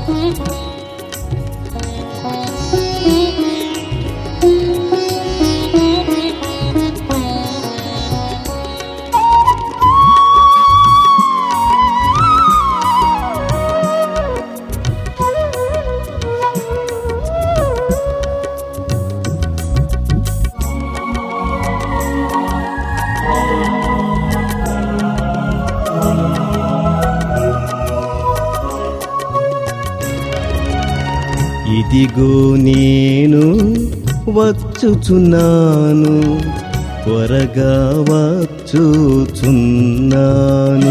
ఇదిగో నేను వచ్చుచున్నాను త్వరగా వచ్చుచున్నాను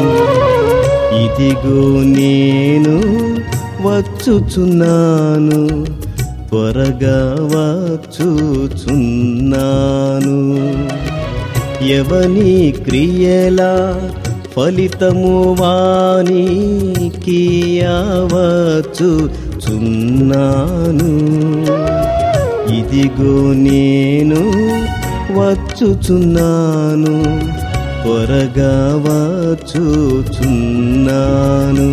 ఇదిగో నేను వచ్చుచున్నాను త్వరగా వచ్చుచున్నాను ఎవని క్రియలా ఫలితము వానికి యావచ్చు చున్నాను ఇదిగో నేను వచ్చుచున్నాను త్వరగా వచ్చుచున్నాను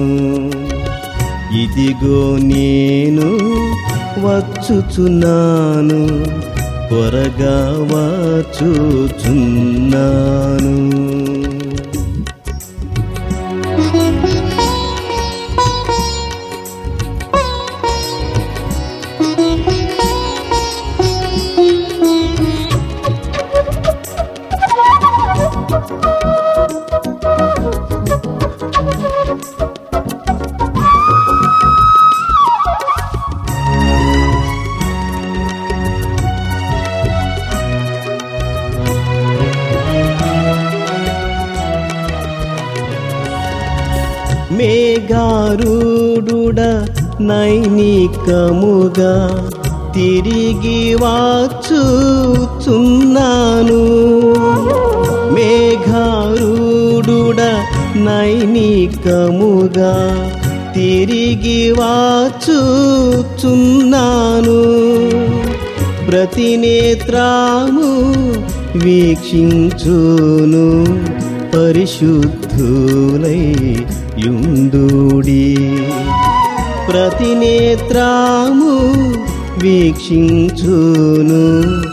ఇదిగో నేను వచ్చుచున్నాను త్వరగా వచ్చుచున్నాను మేఘారూఢుడ నైనికముగా తిరిగి వచ్చుచున్నాను మేఘారూఢుడ నైనికముగా తిరిగి వచ్చుచున్నాను ప్రతి నేత్రాము వీక్షించును పరిశుద్ధులై యుందుడి ప్రతి నేత్రాము వీక్షించును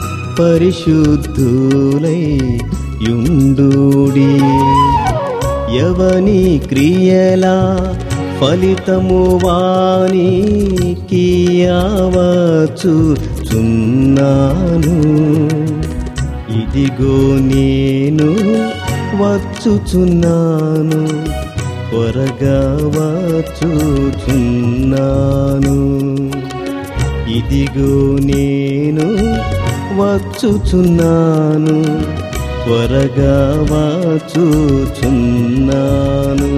పరిశుద్ధులై యుందుడి ఎవని క్రియలా ఫలితము వానికి యావచ్చు చున్నాను ఇదిగో నేను వచ్చుచున్నాను త్వరగా వచ్చుచున్నాను ఇదిగో నేను వచ్చుచున్నాను త్వరగా వచ్చుచున్నాను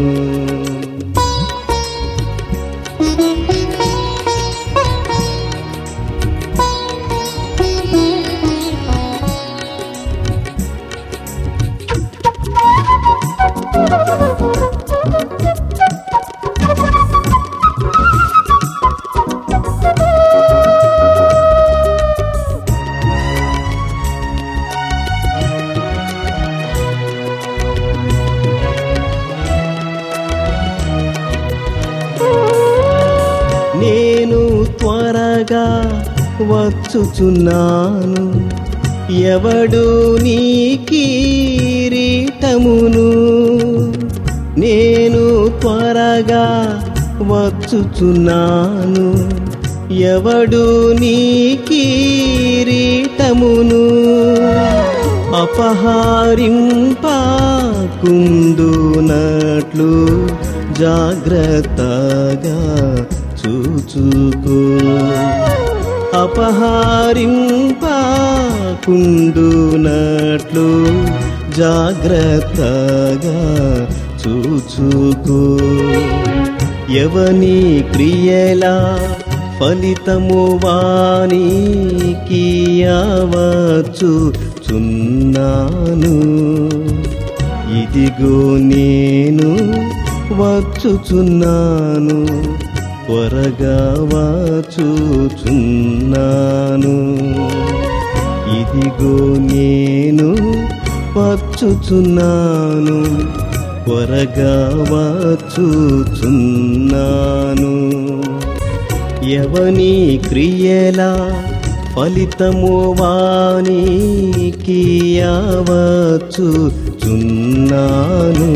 నేను త్వరగా వచ్చుచున్నాను ఎవడు నీ కిరీటమును నేను త్వరగా వచ్చుచున్నాను ఎవడు నీ కిరీటమును అపహారింపకుందునట్లు జాగ్రత్తగా చూచుకో అపహారింపకుండునట్లు జాగ్రత్తగా చూచుకో ఎవని క్రియలా ఫలితము వానికి యావచ్చు చున్నాను ఇదిగో నేను వచ్చుచున్నాను త్వరగా వచ్చుచున్నాను ఇదిగో నేను వచ్చుచున్నాను త్వరగా వచ్చుచున్నాను ఎవని క్రియల ఫలితము వానికి చున్నాను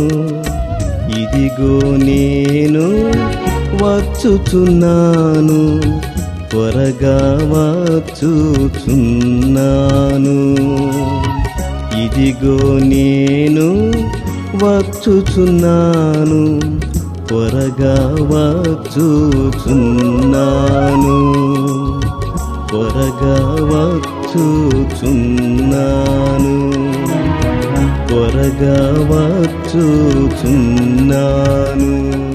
ఇదిగో నేను వచ్చుచున్నాను త్వరగా వచ్చుచున్నాను ఇదిగో నేను వచ్చుచున్నాను త్వరగా వచ్చుచున్నాను త్వరగా వచ్చుచున్నాను త్వరగా వచ్చుచున్నాను